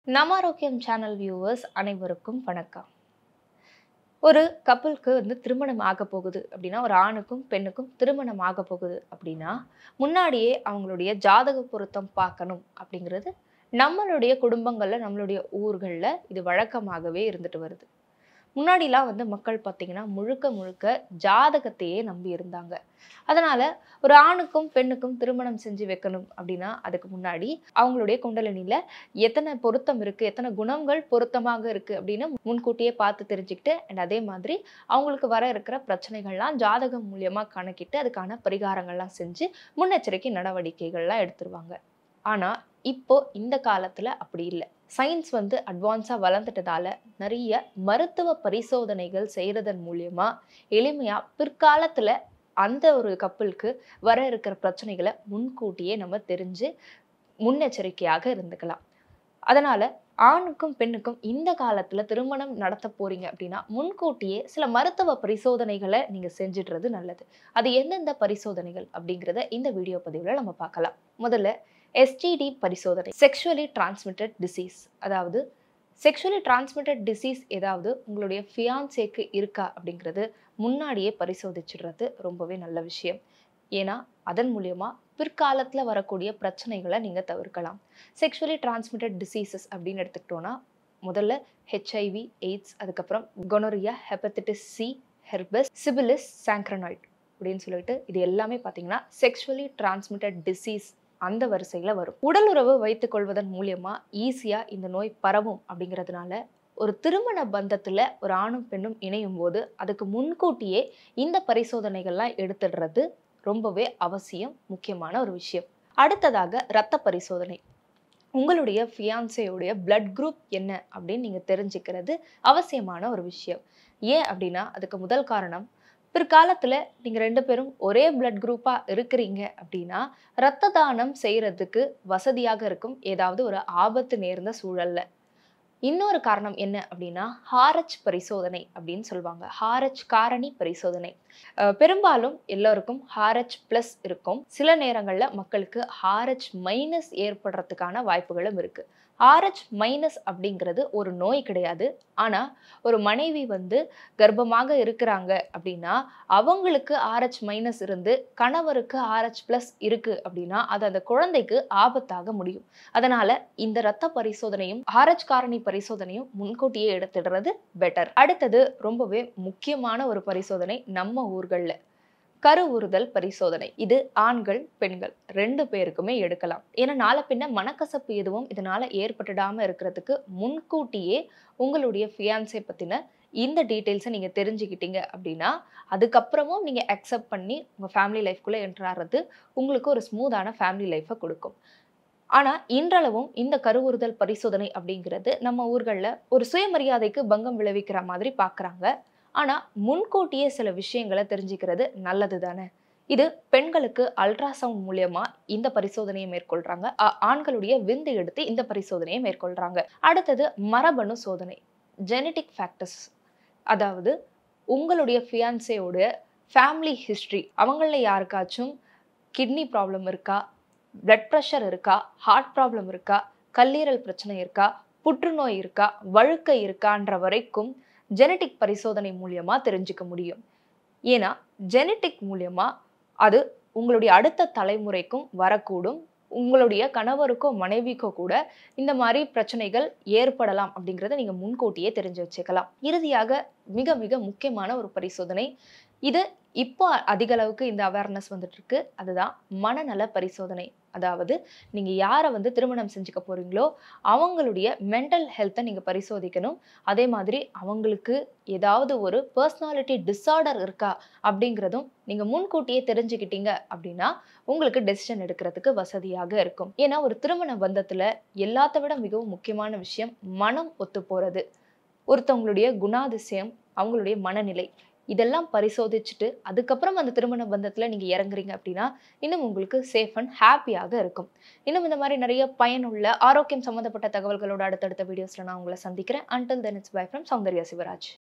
நம்ம ஆரோக்கியம் channel viewers அனைவருக்கும் வணக்கம் ஒரு கப்பலுக்கு வந்து திருமணம் ஆக போகுது அப்படின்னா ஒரு ஆணுக்கும் பெண்ணுக்கும் திருமணம் ஆக போகுது அப்படின்னா முன்னாடியே அவங்களுடைய ஜாதக பொருத்தம் பார்க்கணும் அப்படிங்கிறது நம்மளுடைய குடும்பங்களில் நம்மளுடைய ஊர்களில் இது வழக்கமாகவே இருந்துட்டு வருது முன்னாடிலாம் வந்து மக்கள் பார்த்தீங்கன்னா முழுக்க முழுக்க ஜாதகத்தையே நம்பி இருந்தாங்க அதனால ஒரு ஆணுக்கும் பெண்ணுக்கும் திருமணம் செஞ்சு வைக்கணும் அப்படின்னா அதுக்கு முன்னாடி அவங்களுடைய குண்டலினியில் எத்தனை பொருத்தம் இருக்குது எத்தனை குணங்கள் பொருத்தமாக இருக்குது அப்படின்னு முன்கூட்டியே பார்த்து தெரிஞ்சுக்கிட்டு அண்ட் அதே மாதிரி அவங்களுக்கு வர இருக்கிற பிரச்சனைகள்லாம் ஜாதகம் மூலியமாக கணக்கிட்டு அதுக்கான பரிகாரங்கள்லாம் செஞ்சு முன்னெச்சரிக்கை நடவடிக்கைகள்லாம் எடுத்துருவாங்க ஆனால் இப்போ இந்த காலத்தில் அப்படி இல்லை சயின்ஸ் வந்து அட்வான்ஸாக வளர்ந்துட்டதால நிறைய மருத்துவ பரிசோதனைகள் செய்கிறதன் மூலியமா எளிமையாக பிற்காலத்தில் அந்த ஒரு கப்பலுக்கு வர இருக்கிற பிரச்சனைகளை முன்கூட்டியே நம்ம தெரிஞ்சு முன்னெச்சரிக்கையாக இருந்துக்கலாம் அதனால ஆணுக்கும் பெண்ணுக்கும் இந்த காலத்துல திருமணம் நடத்த போறீங்க அப்படின்னா முன்கூட்டியே சில மருத்துவ பரிசோதனைகளை நீங்க செஞ்சிடுறது நல்லது அது எந்தெந்த பரிசோதனைகள் அப்படிங்கிறத இந்த வீடியோ பதிவுல நம்ம பார்க்கலாம் முதல்ல எஸ்டிடி பரிசோதனை செக்ஷுவலி டிரான்ஸ்மிட்டட் டிசீஸ் அதாவது செக்ஷுவலி டிரான்ஸ்மிட்டட் டிசீஸ் ஏதாவது உங்களுடைய ஃபியான்சேக்கு இருக்கா அப்படிங்கிறது முன்னாடியே பரிசோதிச்சிடுறது ரொம்பவே நல்ல விஷயம் ஏன்னா அதன் மூலியமா பிற்காலத்துல வரக்கூடிய பிரச்சனைகளை நீங்க தவிர்க்கலாம் செக்ஷுவலி டிரான்ஸ்மிட்டட் டிசீசஸ் அப்படின்னு எடுத்துக்கிட்டோம்னா முதல்ல ஹெச்ஐவி எய்ட்ஸ் அதுக்கப்புறம் gonorrhoea hepatitis C herpes syphilis chancroid அப்படின்னு சொல்லிட்டு இது எல்லாமே பார்த்தீங்கன்னா செக்ஷுவலி டிரான்ஸ்மிட்டட் டிசீஸ் அந்த வரிசையில வரும் உடல் உறவு வைத்துக் கொள்வதன் மூலியமா ஈஸியா இந்த நோய் பரவும் அப்படிங்கிறதுனால ஒரு திருமண பந்தத்துல ஒரு ஆணும் பெண்ணும் இணையும் போது அதுக்கு முன்கூட்டியே இந்த பரிசோதனைகள்லாம் எடுத்துடுறது ரொம்பவே அவசியம் முக்கியமான ஒரு விஷயம் அடுத்ததாக இரத்த பரிசோதனை உங்களுடைய ஃபியான்சேயுடைய பிளட் குரூப் என்ன அப்படின்னு நீங்க தெரிஞ்சுக்கிறது அவசியமான ஒரு விஷயம் ஏன் அப்படின்னா அதுக்கு முதல் காரணம் பிற்காலத்துல நீங்க ரெண்டு பேரும் ஒரே பிளட் குரூப்பா இருக்கிறீங்க அப்படின்னா இரத்த தானம் செய்யறதுக்கு வசதியாக இருக்கும் ஏதாவது ஒரு ஆபத்து நேர்ந்த சூழல்ல இன்னொரு காரணம் என்ன அப்படின்னா ஹாரச் பரிசோதனை அப்படின்னு சொல்லுவாங்க ஹாரச் காரணி பரிசோதனை அஹ் பெரும்பாலும் எல்லோருக்கும் ஹாரச் பிளஸ் இருக்கும் சில நேரங்களில் மக்களுக்கு ஹாரச் மைனஸ் ஏற்படுறதுக்கான வாய்ப்புகளும் இருக்கு ஆர்ஹெச் மைனஸ் அப்படிங்கிறது ஒரு நோய் கிடையாது ஆனால் ஒரு மனைவி வந்து கர்ப்பமாக இருக்கிறாங்க அப்படின்னா அவங்களுக்கு ஆர்ஹெச் மைனஸ் இருந்து கணவருக்கு ஆர்ஹெச் ப்ளஸ் இருக்கு அப்படின்னா அது அந்த குழந்தைக்கு ஆபத்தாக முடியும் அதனால இந்த இரத்த பரிசோதனையும் ஆர்ஹெச் காரணி பரிசோதனையும் முன்கூட்டியே எடுத்துடுறது பெட்டர் அடுத்தது ரொம்பவே முக்கியமான ஒரு பரிசோதனை நம்ம ஊர்களில் கருவுறுதல் பரிசோதனை இது ஆண்கள் பெண்கள் ரெண்டு பேருக்குமே எடுக்கலாம் ஏன்னா நாளை பின்ன மனக்கசப்பு எதுவும் இதனால ஏற்பட்டுடாம இருக்கிறதுக்கு முன்கூட்டியே உங்களுடைய ஃபியான்சே பத்தின இந்த டீட்டெயில்ஸை நீங்க தெரிஞ்சுக்கிட்டீங்க அப்படின்னா அதுக்கப்புறமும் நீங்க அக்செப்ட் பண்ணி உங்க ஃபேமிலி லைஃப்குள்ள என்டர் ஆகிறது உங்களுக்கு ஒரு ஸ்மூத்தான ஃபேமிலி லைஃப்பை கொடுக்கும் ஆனா இன்றளவும் இந்த கருவுறுதல் பரிசோதனை அப்படிங்கிறது நம்ம ஊர்களில் ஒரு சுயமரியாதைக்கு பங்கம் விளைவிக்கிற மாதிரி பார்க்குறாங்க ஆனால் முன்கூட்டியே சில விஷயங்களை தெரிஞ்சுக்கிறது நல்லது தானே இது பெண்களுக்கு அல்ட்ராசவுண்ட் மூலியமா இந்த பரிசோதனையை மேற்கொள்றாங்க ஆ- ஆண்களுடைய விந்து எடுத்து இந்த பரிசோதனையை மேற்கொள்றாங்க அடுத்தது மரபணு சோதனை ஜெனட்டிக் ஃபேக்டர்ஸ் அதாவது உங்களுடைய ஃபியான்சேயோட ஃபேமிலி ஹிஸ்ட்ரி அவங்களில் யாருக்காச்சும் கிட்னி ப்ராப்ளம் இருக்கா பிளட் ப்ரெஷர் இருக்கா ஹார்ட் ப்ராப்ளம் இருக்கா கல்லீரல் பிரச்சனை இருக்கா புற்றுநோய் இருக்கா வழுக்கை இருக்கான்ற வரைக்கும் ஜெனட்டிக் பரிசோதனை மூலியமா தெரிஞ்சுக்க முடியும் ஏன்னா ஜெனட்டிக் மூலியமா அது உங்களுடைய அடுத்த தலைமுறைக்கும் வரக்கூடும் உங்களுடைய கணவருக்கோ மனைவிக்கோ கூட இந்த மாதிரி பிரச்சனைகள் ஏற்படலாம் அப்படிங்கிறத நீங்க முன்கூட்டியே தெரிஞ்சு வச்சுக்கலாம் இறுதியாக மிக மிக முக்கியமான ஒரு பரிசோதனை இது இப்போ அதிக அளவுக்கு இந்த அவேர்னஸ் வந்துட்டு இருக்கு அதுதான் மனநல பரிசோதனை அதாவது நீங்க யாரை வந்து திருமணம் செஞ்சுக்க போறீங்களோ அவங்களுடைய மென்டல் ஹெல்த்தை நீங்க பரிசோதிக்கணும் அதே மாதிரி அவங்களுக்கு ஏதாவது ஒரு பர்சனாலிட்டி டிஸார்டர் இருக்கா அப்படிங்கிறதும் நீங்க முன்கூட்டியே தெரிஞ்சுக்கிட்டீங்க அப்படின்னா உங்களுக்கு டெசிஷன் எடுக்கிறதுக்கு வசதியாக இருக்கும் ஏன்னா ஒரு திருமண பந்தத்துல எல்லாத்த விட மிகவும் முக்கியமான விஷயம் மனம் ஒத்து போறது ஒருத்தவங்களுடைய குணாதிசயம் அவங்களுடைய மனநிலை இதெல்லாம் பரிசோதிச்சுட்டு அதுக்கப்புறம் அந்த திருமண பந்தத்துல நீங்க இறங்குறீங்க அப்படின்னா இன்னும் உங்களுக்கு சேஃப் அண்ட் ஹாப்பியாக இருக்கும் இன்னும் இந்த மாதிரி நிறைய பயனுள்ள ஆரோக்கியம் சம்மந்தப்பட்ட தகவல்களோட அடுத்தடுத்த வீடியோஸ்ல நான் உங்களை சந்திக்கிறேன் until then it's bye from Soundarya Shivraj